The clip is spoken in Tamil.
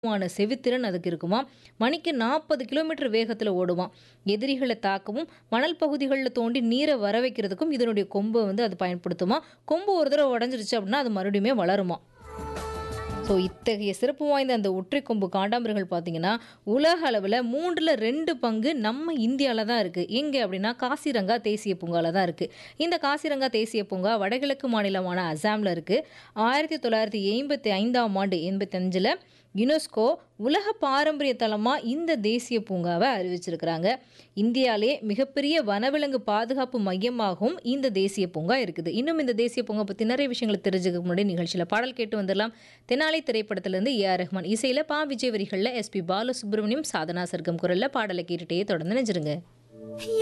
மான செவித்திறன் அதுக்கு இருக்குமா மணிக்கு நாற்பது கிலோமீட்டர் வேகத்தில் ஓடுவான் எதிரிகளை தாக்கவும் மணல் பகுதிகளில் தோண்டி நீரை வர வைக்கிறதுக்கும் இதனுடைய கொம்பை வந்து அது பயன்படுத்துமா கொம்பு ஒரு தடவை உடஞ்சிருச்சு அப்படின்னா அது மறுபடியுமே வளருமா ஸோ இத்தகைய சிறப்பு வாய்ந்த அந்த ஒற்றை கொம்பு காண்டாமிருகங்கள் பார்த்தீங்கன்னா உலக அளவில் மூன்றில் ரெண்டு பங்கு நம்ம இந்தியாவில் தான் இருக்குது எங்கே அப்படின்னா காசிரங்கா தேசிய பூங்காவில் தான் இருக்குது இந்த காசிரங்கா தேசிய பூங்கா வடகிழக்கு மாநிலமான அசாமில் இருக்குது ஆயிரத்தி தொள்ளாயிரத்தி எண்பத்தி ஐந்தாம் ஆண்டு எண்பத்தஞ்சில் யுனெஸ்கோ உலக பாரம்பரிய தலமாக இந்த தேசிய பூங்காவை அறிவிச்சிருக்கிறாங்க இந்தியாவிலே மிகப்பெரிய வனவிலங்கு பாதுகாப்பு மையமாகவும் இந்த தேசிய பூங்கா இருக்குது இன்னும் இந்த தேசிய பூங்கா பற்றி நிறைய விஷயங்களை தெரிஞ்சுக்க முன்னாடி நிகழ்ச்சியில் பாடல் கேட்டு வந்துடலாம் தெனாலி திரைப்படத்திலிருந்து ஏ ஆர் ரஹ்மான் இசையில் பா விஜய் வரிகளில் எஸ்பி பாலசுப்ரமணியம் சாதனா சர்க்கம் குரலில் பாடலை கேட்டுட்டே தொடர்ந்து நினைச்சிருங்க